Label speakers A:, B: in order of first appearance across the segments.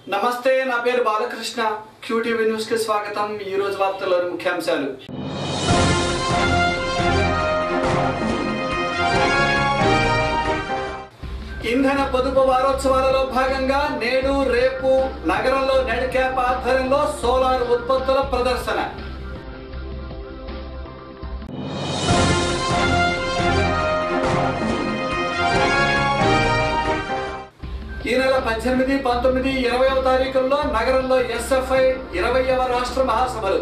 A: నమస్తే నా పేరు బాలకృష్ణ క్యూటీవీ న్యూస్ కి స్వాగతం ఈ రోజు వార్తల్లోని ముఖ్యాంశాలు ఇంధన పొదుపు వారోత్సవాలలో భాగంగా నేడు రేపు నగరంలో నెడ్ క్యాప్ ఆధ్వర్యంలో సోలార్ ఉత్పత్తుల ప్రదర్శన ఈ నెల పద్దెనిమిది పంతొమ్మిది ఇరవైవ తారీఖుల్లో నగరంలో ఎస్ఎఫ్ఐ ఇరవైవ రాష్ట్ర మహాసభలు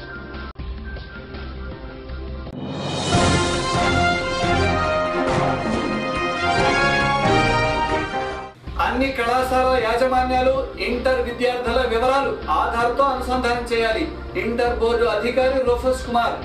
A: అన్ని కళాశాల యాజమాన్యాలు ఇంటర్ విద్యార్థుల వివరాలు ఆధార్తో అనుసంధానం చేయాలి ఇంటర్ బోర్డు అధికారి రూఫస్ కుమార్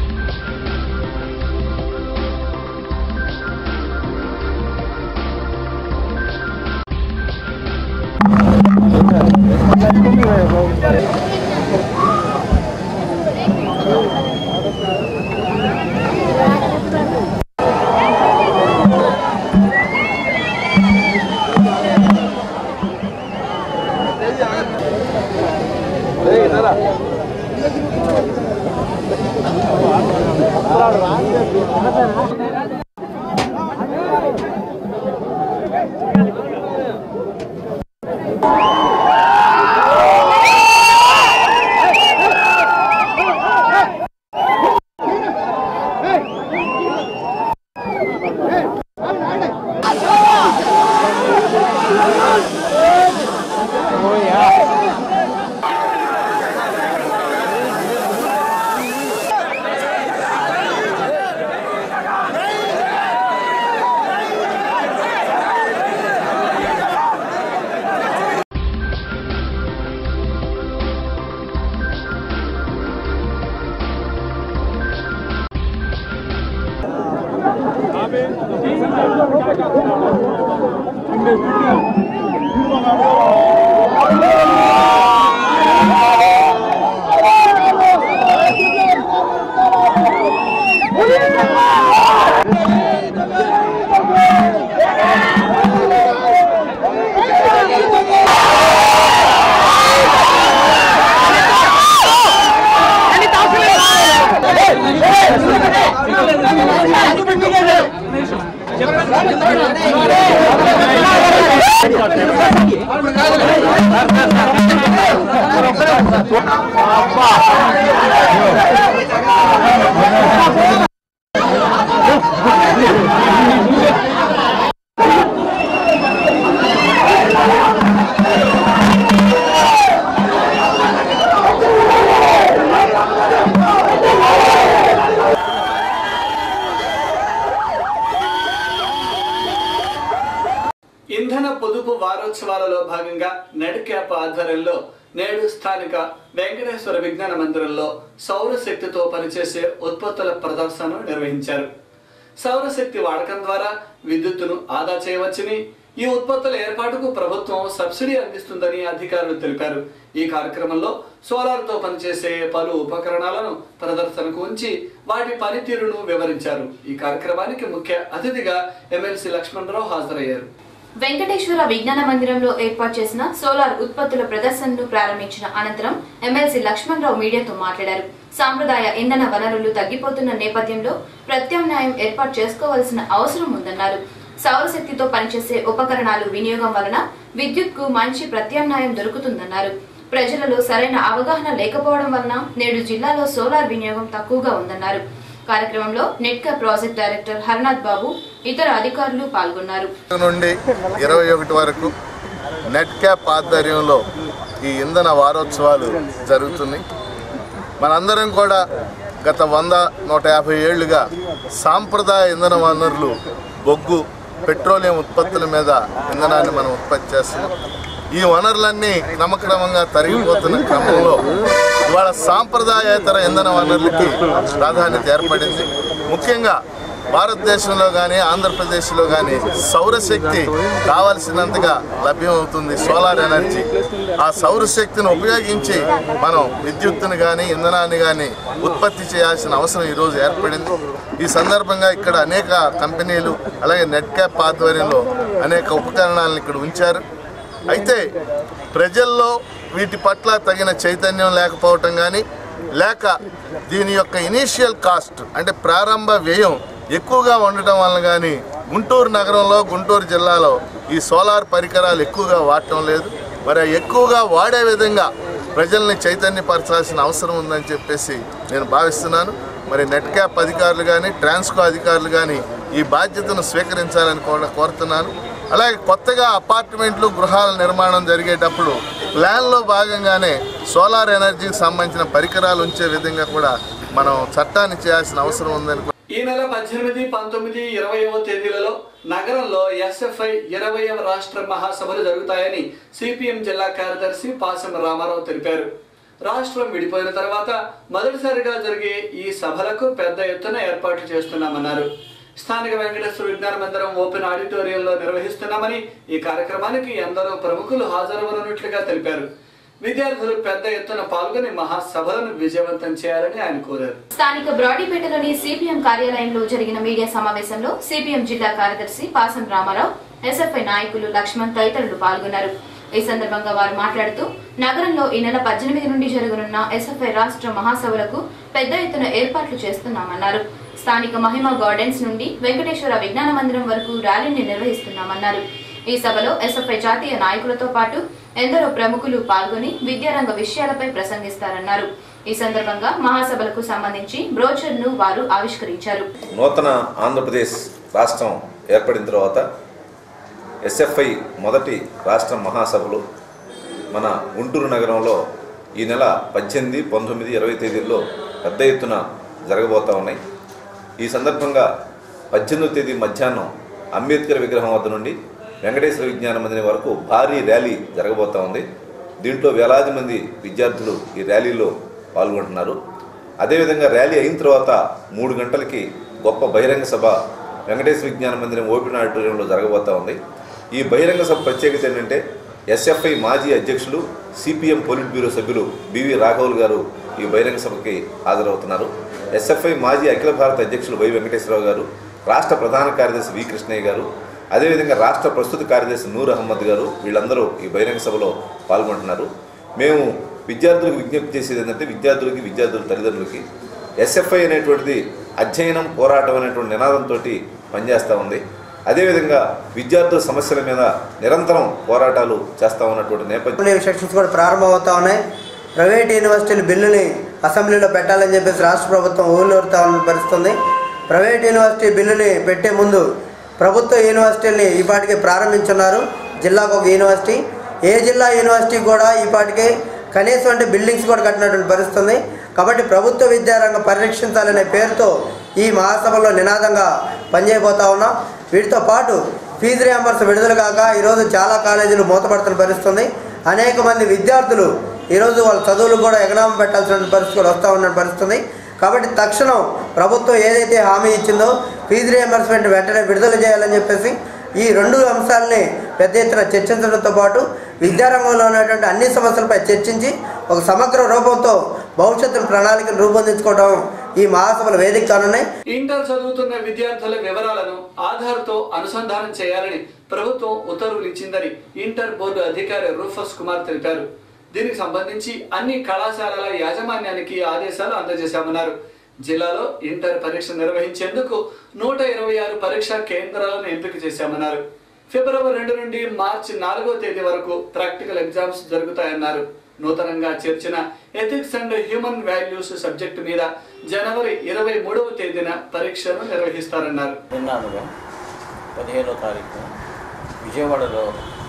A: ఇంధన పొదుపు వారోత్సవాలలో భాగంగా నెడ్ క్యాప్ ఆధ్వర్యంలో నేడు స్థానిక వెంకటేశ్వర విజ్ఞాన మందిరంలో సౌరశక్తితో పనిచేసే ఉత్పత్తుల ప్రదర్శనను నిర్వహించారు సౌరశక్తి వాడకం ద్వారా విద్యుత్తును ఆదా చేయవచ్చని ఈ ఉత్పత్తుల ఏర్పాటుకు ప్రభుత్వం సబ్సిడీ అందిస్తుందని అధికారులు తెలిపారు ఈ కార్యక్రమంలో సోలార్తో పనిచేసే పలు ఉపకరణాలను ప్రదర్శనకు ఉంచి వాటి పనితీరును వివరించారు ఈ కార్యక్రమానికి ముఖ్య అతిథిగా ఎమ్మెల్సీ లక్ష్మణరావు హాజరయ్యారు
B: వెంకటేశ్వర విజ్ఞాన మందిరంలో ఏర్పాటు చేసిన సోలార్ ఉత్పత్తుల ప్రదర్శనను ప్రారంభించిన అనంతరం ఎమ్మెల్సీ లక్ష్మణరావు మీడియాతో మాట్లాడారు సాంప్రదాయ ఇంధన వనరులు తగ్గిపోతున్న నేపథ్యంలో ప్రత్యామ్నాయం ఏర్పాటు చేసుకోవాల్సిన అవసరం ఉందన్నారు సౌరశక్తితో పనిచేసే ఉపకరణాలు వినియోగం వలన విద్యుత్కు మంచి ప్రత్యామ్నాయం దొరుకుతుందన్నారు ప్రజలలో సరైన అవగాహన లేకపోవడం వలన నేడు జిల్లాలో సోలార్ వినియోగం తక్కువగా ఉందన్నారు కార్యక్రమంలో నెట్కా ప్రాజెక్ట్ డైరెక్టర్ హర్నాథ్ బాబు ఇతర అధికారులు పాల్గొన్నారు
C: నుండి ఇరవై ఒకటి వరకు నెట్ క్యాప్ ఆధ్వర్యంలో ఈ ఇంధన వారోత్సవాలు జరుగుతున్నాయి మనందరం కూడా గత వంద నూట యాభై ఏళ్లుగా సాంప్రదాయ ఇంధన వనరులు బొగ్గు పెట్రోలియం ఉత్పత్తుల మీద ఇంధనాన్ని మనం ఉత్పత్తి చేస్తున్నాం ఈ వనరులన్నీ క్రమక్రమంగా తరిగిపోతున్న క్రమంలో ఇవాళ సాంప్రదాయేతర ఇంధన వనరులకి ప్రాధాన్యత ఏర్పడింది ముఖ్యంగా భారతదేశంలో కానీ ఆంధ్రప్రదేశ్లో కానీ సౌరశక్తి కావలసినంతగా లభ్యమవుతుంది సోలార్ ఎనర్జీ ఆ సౌరశక్తిని ఉపయోగించి మనం విద్యుత్తుని కానీ ఇంధనాన్ని కానీ ఉత్పత్తి చేయాల్సిన అవసరం ఈరోజు ఏర్పడింది ఈ సందర్భంగా ఇక్కడ అనేక కంపెనీలు అలాగే నెట్ క్యాప్ ఆధ్వర్యంలో అనేక ఉపకరణాలను ఇక్కడ ఉంచారు అయితే ప్రజల్లో వీటి పట్ల తగిన చైతన్యం లేకపోవటం కానీ లేక దీని యొక్క ఇనీషియల్ కాస్ట్ అంటే ప్రారంభ వ్యయం ఎక్కువగా ఉండటం వలన కానీ గుంటూరు నగరంలో గుంటూరు జిల్లాలో ఈ సోలార్ పరికరాలు ఎక్కువగా వాడటం లేదు మరి అవి ఎక్కువగా వాడే విధంగా ప్రజల్ని చైతన్యపరచాల్సిన అవసరం ఉందని చెప్పేసి నేను భావిస్తున్నాను మరి నెట్ క్యాప్ అధికారులు కానీ ట్రాన్స్కో అధికారులు కానీ ఈ బాధ్యతను స్వీకరించాలని కూడా కోరుతున్నాను అలాగే కొత్తగా అపార్ట్మెంట్లు గృహాల నిర్మాణం జరిగేటప్పుడు ప్లాన్లో భాగంగానే సోలార్ ఎనర్జీకి సంబంధించిన పరికరాలు ఉంచే విధంగా కూడా మనం చట్టాన్ని చేయాల్సిన అవసరం ఉందని కూడా
A: ఈ నెల పద్దెనిమిది పంతొమ్మిది ఇరవైవ తేదీలలో నగరంలో ఎస్ఎఫ్ఐ ఇరవైవ రాష్ట్ర మహాసభలు జరుగుతాయని సిపిఎం జిల్లా కార్యదర్శి పాసం రామారావు తెలిపారు రాష్ట్రం విడిపోయిన తర్వాత మొదటిసారిగా జరిగే ఈ సభలకు పెద్ద ఎత్తున ఏర్పాట్లు చేస్తున్నామన్నారు స్థానిక వెంకటేశ్వర విజ్ఞాన మందిరం ఓపెన్ ఆడిటోరియంలో నిర్వహిస్తున్నామని ఈ కార్యక్రమానికి ఎందరో ప్రముఖులు హాజరవనున్నట్లుగా తెలిపారు విద్యార్థులు పెద్ద ఎత్తున పాల్గొని మహాసభలను విజయవంతం చేయాలని ఆయన కోరారు
B: స్థానిక బ్రాడీపేటలోని సిపిఎం కార్యాలయంలో జరిగిన మీడియా సమావేశంలో సిపిఎం జిల్లా కార్యదర్శి పాసం రామారావు ఎస్ఎఫ్ఐ నాయకులు లక్ష్మణ్ తదితరులు పాల్గొన్నారు ఈ సందర్భంగా వారు మాట్లాడుతూ నగరంలో ఈ నెల పద్దెనిమిది నుండి జరగనున్న ఎస్ఎఫ్ఐ రాష్ట్ర మహాసభలకు పెద్ద ఎత్తున ఏర్పాట్లు చేస్తున్నామన్నారు స్థానిక మహిమ గార్డెన్స్ నుండి వెంకటేశ్వర విజ్ఞాన మందిరం వరకు ర్యాలీని నిర్వహిస్తున్నామన్నారు ఈ సభలో ఎస్ఎఫ్ఐ జాతీయ నాయకులతో పాటు ఎందరో ప్రముఖులు పాల్గొని విద్యారంగ విషయాలపై ప్రసంగిస్తారన్నారు ఈ సందర్భంగా మహాసభలకు సంబంధించి బ్రోచర్ను వారు ఆవిష్కరించారు
D: నూతన ఆంధ్రప్రదేశ్ రాష్ట్రం ఏర్పడిన తర్వాత ఎస్ఎఫ్ఐ మొదటి రాష్ట్ర మహాసభలు మన గుంటూరు నగరంలో ఈ నెల పద్దెనిమిది పంతొమ్మిది ఇరవై తేదీల్లో పెద్ద ఎత్తున జరగబోతా ఉన్నాయి ఈ సందర్భంగా పద్దెనిమిదో తేదీ మధ్యాహ్నం అంబేద్కర్ విగ్రహం వద్ద నుండి వెంకటేశ్వర విజ్ఞాన మందిరం వరకు భారీ ర్యాలీ జరగబోతా ఉంది దీంట్లో వేలాది మంది విద్యార్థులు ఈ ర్యాలీలో పాల్గొంటున్నారు అదేవిధంగా ర్యాలీ అయిన తర్వాత మూడు గంటలకి గొప్ప బహిరంగ సభ వెంకటేశ్వర విజ్ఞాన మందిరం ఓపెన్ ఆడిటోరియంలో జరగబోతా ఉంది ఈ బహిరంగ సభ ప్రత్యేకత ఏంటంటే ఎస్ఎఫ్ఐ మాజీ అధ్యక్షులు సిపిఎం పోలిట్ బ్యూరో సభ్యులు బివి రాఘవులు గారు ఈ బహిరంగ సభకి హాజరవుతున్నారు ఎస్ఎఫ్ఐ మాజీ అఖిల భారత అధ్యక్షులు వై వెంకటేశ్వరరావు గారు రాష్ట్ర ప్రధాన కార్యదర్శి వి కృష్ణయ్య గారు అదేవిధంగా రాష్ట్ర ప్రస్తుత కార్యదర్శి నూర్ అహ్మద్ గారు వీళ్ళందరూ ఈ బహిరంగ సభలో పాల్గొంటున్నారు మేము విద్యార్థులకు విజ్ఞప్తి చేసేది ఏంటంటే విద్యార్థులకి విద్యార్థుల తల్లిదండ్రులకి ఎస్ఎఫ్ఐ అనేటువంటిది అధ్యయనం పోరాటం అనేటువంటి నినాదంతో పనిచేస్తూ ఉంది అదేవిధంగా విద్యార్థుల సమస్యల మీద నిరంతరం పోరాటాలు చేస్తూ ఉన్నటువంటి నేపథ్యం
E: యూనివర్సిటీ సెక్షన్స్ కూడా ప్రారంభమవుతా ఉన్నాయి ప్రైవేట్ యూనివర్సిటీల బిల్లుని అసెంబ్లీలో పెట్టాలని చెప్పేసి రాష్ట్ర ప్రభుత్వం ఊళ్ళూరుతా పరిస్థితుంది ప్రైవేట్ యూనివర్సిటీ బిల్లుని పెట్టే ముందు ప్రభుత్వ యూనివర్సిటీల్ని ఈపాటికి ప్రారంభించున్నారు జిల్లాకు ఒక యూనివర్సిటీ ఏ జిల్లా యూనివర్సిటీ కూడా ఈపాటికి కనీసం అంటే బిల్డింగ్స్ కూడా కట్టినటువంటి పరిస్థితి ఉంది కాబట్టి ప్రభుత్వ విద్యారంగం పరిరక్షించాలనే పేరుతో ఈ మహాసభలో నినాదంగా పనిచేయబోతా ఉన్నాం వీటితో పాటు ఫీజు రియంబర్స్ విడుదల కాక ఈరోజు చాలా కాలేజీలు మూతపడుతున్న పరిస్థితి ఉంది అనేక మంది విద్యార్థులు ఈరోజు వాళ్ళ చదువులు కూడా ఎగనామం పెట్టాల్సిన పరిస్థితి కూడా వస్తూ ఉన్న పరిస్థితి ఉంది కాబట్టి తక్షణం ప్రభుత్వం ఏదైతే హామీ ఇచ్చిందో ఫీజు రియంబర్స్మెంట్ వెంటనే విడుదల చేయాలని చెప్పేసి ఈ రెండు అంశాలని పెద్ద ఎత్తున చర్చించడంతో పాటు విద్యారంగంలో ఉన్నటువంటి అన్ని సమస్యలపై చర్చించి ఒక సమగ్ర రూపంతో భవిష్యత్తు ప్రణాళికను రూపొందించుకోవడం ఈ మహాసభల వేదిక కానున్నాయి
A: ఇంటర్ చదువుతున్న విద్యార్థుల వివరాలను ఆధార్తో అనుసంధానం చేయాలని ప్రభుత్వం ఉత్తర్వులు ఇచ్చిందని ఇంటర్ బోర్డు అధికారి రూఫస్ కుమార్ తెలిపారు దీనికి సంబంధించి అన్ని కళాశాలల యాజమాన్యానికి ఆదేశాలు అందజేశామన్నారు జిల్లాలో ఇంటర్ పరీక్ష నిర్వహించేందుకు నూట ఇరవై ఆరు పరీక్షా కేంద్రాలను ఎంపిక చేశామన్నారు ఫిబ్రవరి రెండు నుండి మార్చి నాలుగో తేదీ వరకు ప్రాక్టికల్ ఎగ్జామ్స్ జరుగుతాయన్నారు నూతనంగా చేర్చిన ethics and human values subject మీద జనవరి ఇరవై మూడవ తేదీన పరీక్షను నిర్వహిస్తారన్నారు
F: నిన్న అనగా పదిహేనో తారీఖు విజయవాడలో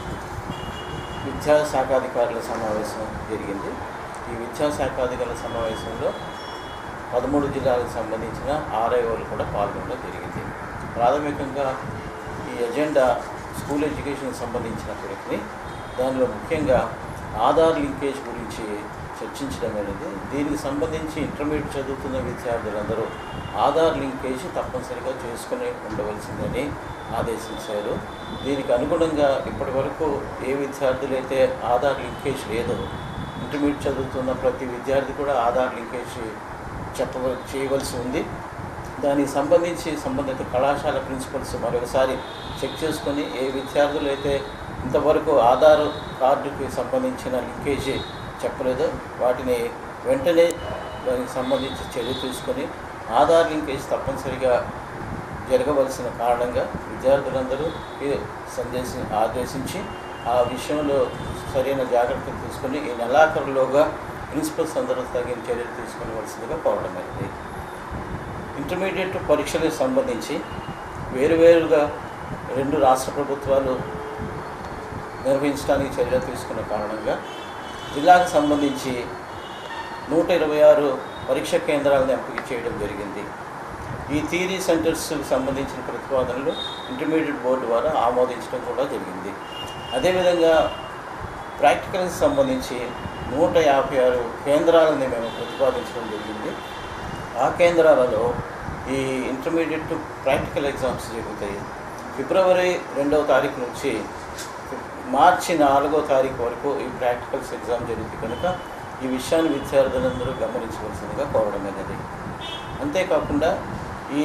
F: విద్యాశాఖాధికారుల సమావేశం జరిగింది ఈ విద్యాశాఖాధికారుల సమావేశంలో పదమూడు జిల్లాలకు సంబంధించిన ఆర్ఐఓలు కూడా పాల్గొనడం జరిగింది ప్రాథమికంగా ఈ ఎజెండా స్కూల్ ఎడ్యుకేషన్కి సంబంధించినప్పటికీ దానిలో ముఖ్యంగా ఆధార్ లింకేజ్ గురించి చర్చించడం అనేది దీనికి సంబంధించి ఇంటర్మీడియట్ చదువుతున్న విద్యార్థులందరూ ఆధార్ లింకేజ్ తప్పనిసరిగా చేసుకుని ఉండవలసిందని ఆదేశించారు దీనికి అనుగుణంగా ఇప్పటి వరకు ఏ విద్యార్థులైతే ఆధార్ లింకేజ్ లేదో ఇంటర్మీడియట్ చదువుతున్న ప్రతి విద్యార్థి కూడా ఆధార్ లింకేజ్ చెప్పవ చేయవలసి ఉంది దానికి సంబంధించి సంబంధిత కళాశాల ప్రిన్సిపల్స్ మరొకసారి చెక్ చేసుకొని ఏ విద్యార్థులు అయితే ఇంతవరకు ఆధార్ కార్డుకి సంబంధించిన లింకేజీ చెప్పలేదు వాటిని వెంటనే దానికి సంబంధించి చర్య తీసుకొని ఆధార్ లింకేజ్ తప్పనిసరిగా జరగవలసిన కారణంగా విద్యార్థులందరూ ఈ సందేశం ఆదేశించి ఆ విషయంలో సరైన జాగ్రత్తలు తీసుకొని ఈ నెలాఖరులోగా ప్రిన్సిపల్స్ అందరూ తగిన చర్యలు తీసుకోవలసిందిగా కోరడమైనది ఇంటర్మీడియట్ పరీక్షలకు సంబంధించి వేరువేరుగా రెండు రాష్ట్ర ప్రభుత్వాలు నిర్వహించడానికి చర్యలు తీసుకున్న కారణంగా జిల్లాకు సంబంధించి నూట ఇరవై ఆరు పరీక్ష కేంద్రాలను ఎంపిక చేయడం జరిగింది ఈ థియరీ సెంటర్స్కి సంబంధించిన ప్రతిపాదనలు ఇంటర్మీడియట్ బోర్డు ద్వారా ఆమోదించడం కూడా జరిగింది అదేవిధంగా ప్రాక్టికల్కి సంబంధించి నూట యాభై ఆరు కేంద్రాలని మేము ప్రతిపాదించడం జరిగింది ఆ కేంద్రాలలో ఈ ఇంటర్మీడియట్ ప్రాక్టికల్ ఎగ్జామ్స్ జరుగుతాయి ఫిబ్రవరి రెండవ తారీఖు నుంచి మార్చి నాలుగో తారీఖు వరకు ఈ ప్రాక్టికల్స్ ఎగ్జామ్ జరుగుతుంది కనుక ఈ విషయాన్ని విద్యార్థులందరూ గమనించవలసిందిగా కోరడమైనది అంతేకాకుండా ఈ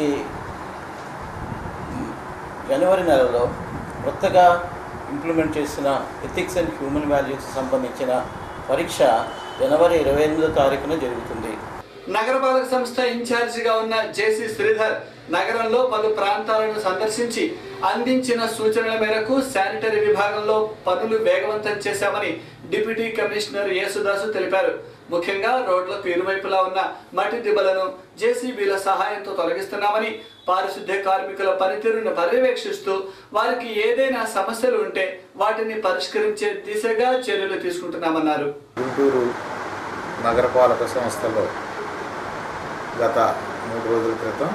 F: జనవరి నెలలో కొత్తగా ఇంప్లిమెంట్ చేసిన ఎథిక్స్ అండ్ హ్యూమన్ వాల్యూస్ సంబంధించిన పరీక్ష జనవరి ఇరవై ఎనిమిదో తారీఖున జరుగుతుంది
A: నగరపాలక సంస్థ ఇన్ఛార్జిగా ఉన్న జేసీ శ్రీధర్ నగరంలో పలు ప్రాంతాలను సందర్శించి అందించిన సూచనల మేరకు శానిటరీ విభాగంలో పనులు వేగవంతం చేశామని డిప్యూటీ కమిషనర్ యేసుదాసు తెలిపారు ముఖ్యంగా రోడ్లకు ఇరువైపులా ఉన్న మట్టి దిబ్బలను జేసీబీల సహాయంతో తొలగిస్తున్నామని పారిశుద్ధ్య కార్మికుల పనితీరును పర్యవేక్షిస్తూ వారికి ఏదైనా సమస్యలు ఉంటే వాటిని పరిష్కరించే దిశగా చర్యలు తీసుకుంటున్నామన్నారు
G: గుంటూరు నగరపాలక సంస్థలో గత మూడు రోజుల క్రితం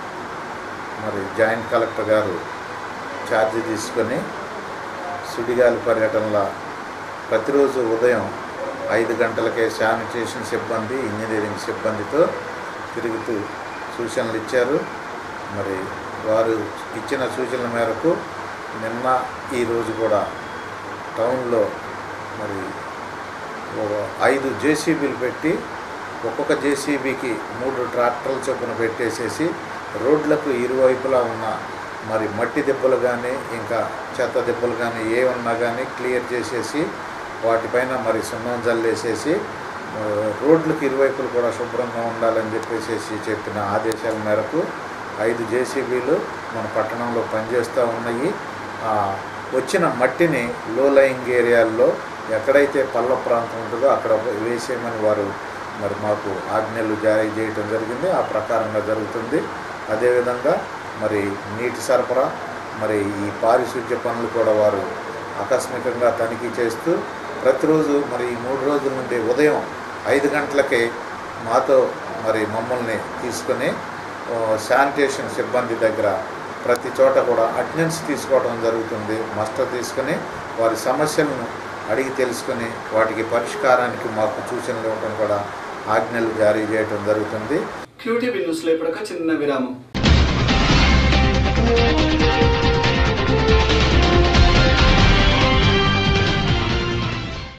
G: మరి జాయింట్ కలెక్టర్ గారు ఛార్జీ తీసుకొని సుడిగాలి పర్యటనలో ప్రతిరోజు ఉదయం ఐదు గంటలకే శానిటేషన్ సిబ్బంది ఇంజనీరింగ్ సిబ్బందితో తిరుగుతూ సూచనలు ఇచ్చారు మరి వారు ఇచ్చిన సూచనల మేరకు నిన్న ఈరోజు కూడా టౌన్లో మరి ఓ ఐదు జేసీబీలు పెట్టి ఒక్కొక్క జేసీబీకి మూడు ట్రాక్టర్ల చొప్పున పెట్టేసేసి రోడ్లకు ఇరువైపులా ఉన్న మరి మట్టి దెబ్బలు కానీ ఇంకా చెత్త దెబ్బలు కానీ ఏ ఉన్నా కానీ క్లియర్ చేసేసి వాటిపైన మరి సున్నం జల్లేసేసి ఆ, రోడ్లకు ఇరువైపులు కూడా శుభ్రంగా ఉండాలని చెప్పేసి చెప్పిన ఆదేశాల మేరకు ఐదు జేసీబీలు మన పట్టణంలో పనిచేస్తూ ఉన్నాయి ఆ, వచ్చిన మట్టిని లో లయింగ్ ఏరియాల్లో ఎక్కడైతే పల్ల ప్రాంతం ఉంటుందో అక్కడ వేసేయమని వారు మరి మాకు ఆజ్ఞలు జారీ చేయటం జరిగింది ఆ ప్రకారంగా జరుగుతుంది అదేవిధంగా మరి నీటి సరఫరా మరి ఈ పారిశుద్ధ్య పనులు కూడా వారు ఆకస్మికంగా తనిఖీ చేస్తూ ప్రతిరోజు మరి ఈ మూడు రోజుల నుండి ఉదయం ఐదు గంటలకే మాతో మరి మమ్మల్ని తీసుకొని ఆ, శానిటేషన్ సిబ్బంది దగ్గర ప్రతి చోట కూడా అటెండెన్స్ తీసుకోవడం జరుగుతుంది మస్టర్ తీసుకొని వారి సమస్యలను అడిగి తెలుసుకొని వాటికి పరిష్కారానికి మాకు సూచనలు ఇవ్వడం కూడా ఆజ్ఞలు జారీ చేయడం జరుగుతుంది
A: క్యూటీవీ న్యూస్లో ఇప్పుడు ఒక చిన్న విరామం